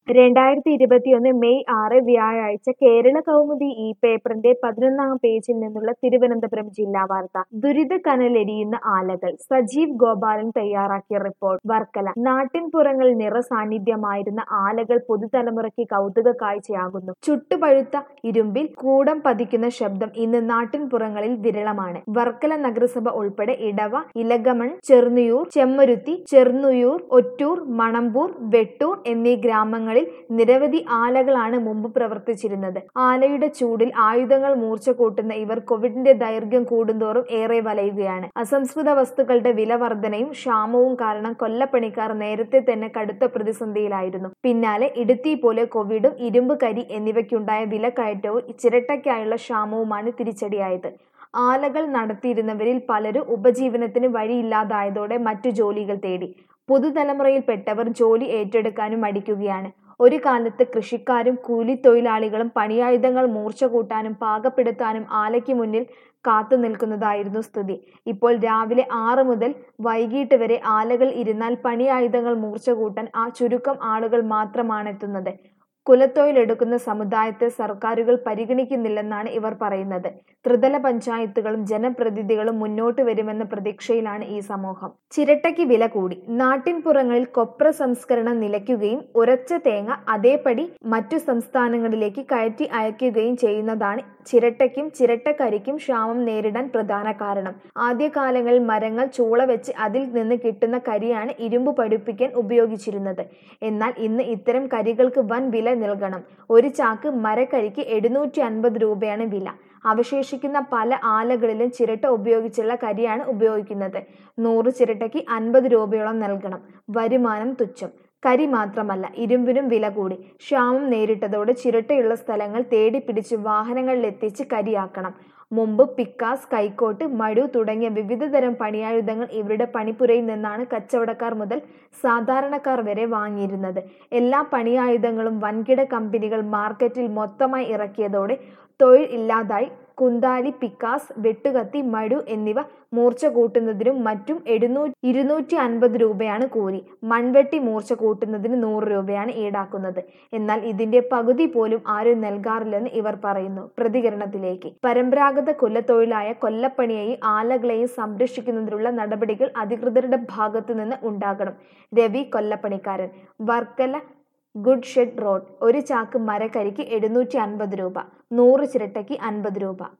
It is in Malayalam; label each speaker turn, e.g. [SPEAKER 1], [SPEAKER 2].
[SPEAKER 1] രണ്ടായിരത്തി ഇരുപത്തിയൊന്ന് മെയ് ആറ് വ്യാഴാഴ്ച കേരള കൗമുദി ഈ പേപ്പറിന്റെ പതിനൊന്നാം പേജിൽ നിന്നുള്ള തിരുവനന്തപുരം ജില്ലാ വാർത്ത ദുരിതക്കനലെരിയുന്ന ആലകൾ സജീവ് ഗോപാലൻ തയ്യാറാക്കിയ റിപ്പോർട്ട് വർക്കല നാട്ടിൻപുറങ്ങളിൽ നിറസാന്നിധ്യമായിരുന്ന ആലകൾ പുതുതലമുറയ്ക്ക് കൗതുക കാഴ്ചയാകുന്നു ചുട്ടുപഴുത്ത ഇരുമ്പിൽ കൂടം പതിക്കുന്ന ശബ്ദം ഇന്ന് നാട്ടിൻപുറങ്ങളിൽ വിരളമാണ് വർക്കല നഗരസഭ ഉൾപ്പെടെ ഇടവ ഇലഗമൺ ചെറുന്നിയൂർ ചെമ്മരുത്തി ചെറുന്നുയൂർ ഒറ്റൂർ മണമ്പൂർ വെട്ടൂർ എന്നീ ഗ്രാമങ്ങളിൽ നിരവധി ആലകളാണ് മുമ്പ് പ്രവർത്തിച്ചിരുന്നത് ആലയുടെ ചൂടിൽ ആയുധങ്ങൾ മൂർച്ച കൂട്ടുന്ന ഇവർ കോവിഡിന്റെ ദൈർഘ്യം കൂടുന്തോറും ഏറെ വലയുകയാണ് അസംസ്കൃത വസ്തുക്കളുടെ വില വർധനയും ക്ഷാമവും കാരണം കൊല്ലപ്പണിക്കാർ നേരത്തെ തന്നെ കടുത്ത പ്രതിസന്ധിയിലായിരുന്നു പിന്നാലെ ഇടുത്തി പോലെ കോവിഡും ഇരുമ്പ് കരി എന്നിവയ്ക്കുണ്ടായ വിലക്കയറ്റവും ചിരട്ടയ്ക്കായുള്ള ക്ഷാമവുമാണ് തിരിച്ചടിയായത് ആലകൾ നടത്തിയിരുന്നവരിൽ പലരും ഉപജീവനത്തിന് വഴിയില്ലാതായതോടെ മറ്റു ജോലികൾ തേടി പുതുതലമുറയിൽപ്പെട്ടവർ ജോലി ഏറ്റെടുക്കാനും മടിക്കുകയാണ് ഒരു കാലത്ത് കൃഷിക്കാരും കൂലിത്തൊഴിലാളികളും പണിയായുധങ്ങൾ മൂർച്ച കൂട്ടാനും പാകപ്പെടുത്താനും ആലയ്ക്ക് മുന്നിൽ കാത്തു നിൽക്കുന്നതായിരുന്നു സ്ഥിതി ഇപ്പോൾ രാവിലെ ആറ് മുതൽ വൈകിട്ട് വരെ ആലകൾ ഇരുന്നാൽ പണിയായുധങ്ങൾ മൂർച്ച കൂട്ടാൻ ആ ചുരുക്കം ആളുകൾ മാത്രമാണ് എത്തുന്നത് കുലത്തൊഴിലെടുക്കുന്ന സമുദായത്തെ സർക്കാരുകൾ പരിഗണിക്കുന്നില്ലെന്നാണ് ഇവർ പറയുന്നത് ത്രിതല പഞ്ചായത്തുകളും ജനപ്രതിനിധികളും മുന്നോട്ട് വരുമെന്ന പ്രതീക്ഷയിലാണ് ഈ സമൂഹം ചിരട്ടയ്ക്ക് വില കൂടി നാട്ടിൻപുറങ്ങളിൽ കൊപ്ര സംസ്കരണം നിലയ്ക്കുകയും ഉരച്ച തേങ്ങ അതേപടി മറ്റു സംസ്ഥാനങ്ങളിലേക്ക് കയറ്റി അയക്കുകയും ചെയ്യുന്നതാണ് ചിരട്ടയ്ക്കും ചിരട്ടക്കരിക്കും ക്ഷാമം നേരിടാൻ പ്രധാന കാരണം ആദ്യകാലങ്ങളിൽ മരങ്ങൾ ചൂള വെച്ച് അതിൽ നിന്ന് കിട്ടുന്ന കരിയാണ് ഇരുമ്പ് പഠിപ്പിക്കാൻ ഉപയോഗിച്ചിരുന്നത് എന്നാൽ ഇന്ന് ഇത്തരം കരികൾക്ക് വൻ വില നൽകണം ഒരു ചാക്ക് മരക്കരിക്ക് എഴുന്നൂറ്റി അൻപത് രൂപയാണ് വില അവശേഷിക്കുന്ന പല ആലകളിലും ചിരട്ട ഉപയോഗിച്ചുള്ള കരിയാണ് ഉപയോഗിക്കുന്നത് നൂറ് ചിരട്ടയ്ക്ക് അൻപത് രൂപയോളം നൽകണം വരുമാനം തുച്ഛം കരി മാത്രമല്ല ഇരുമ്പിനും വില കൂടി ക്ഷാമം നേരിട്ടതോടെ ചിരട്ടയുള്ള സ്ഥലങ്ങൾ തേടി പിടിച്ച് വാഹനങ്ങളിലെത്തിച്ച് കരിയാക്കണം മുമ്പ് പിക്കാസ് കൈക്കോട്ട് മഴു തുടങ്ങിയ വിവിധതരം പണിയായുധങ്ങൾ ഇവരുടെ പണിപ്പുരയിൽ നിന്നാണ് കച്ചവടക്കാർ മുതൽ സാധാരണക്കാർ വരെ വാങ്ങിയിരുന്നത് എല്ലാ പണിയായുധങ്ങളും വൻകിട കമ്പനികൾ മാർക്കറ്റിൽ മൊത്തമായി ഇറക്കിയതോടെ തൊഴിൽ ഇല്ലാതായി കുന്താലി പിക്കാസ് വെട്ടുകത്തി മഴു എന്നിവ മൂർച്ച കൂട്ടുന്നതിനും മറ്റും എഴുന്നൂ ഇരുന്നൂറ്റി അൻപത് രൂപയാണ് കൂലി മൺവെട്ടി മൂർച്ച കൂട്ടുന്നതിന് നൂറ് രൂപയാണ് ഈടാക്കുന്നത് എന്നാൽ ഇതിന്റെ പകുതി പോലും ആരും നൽകാറില്ലെന്ന് ഇവർ പറയുന്നു പ്രതികരണത്തിലേക്ക് പരമ്പരാഗത കൊല്ലത്തൊഴിലായ കൊല്ലപ്പണിയെയും ആലകളെയും സംരക്ഷിക്കുന്നതിനുള്ള നടപടികൾ അധികൃതരുടെ ഭാഗത്തു നിന്ന് ഉണ്ടാകണം രവി കൊല്ലപ്പണിക്കാരൻ വർക്കല ഗുഡ് ഷെഡ് റോഡ് ഒരു ചാക്ക് മരക്കരിക്ക് എഴുന്നൂറ്റി അൻപത് രൂപ നൂറ് ചിരട്ടയ്ക്ക് അൻപത് രൂപ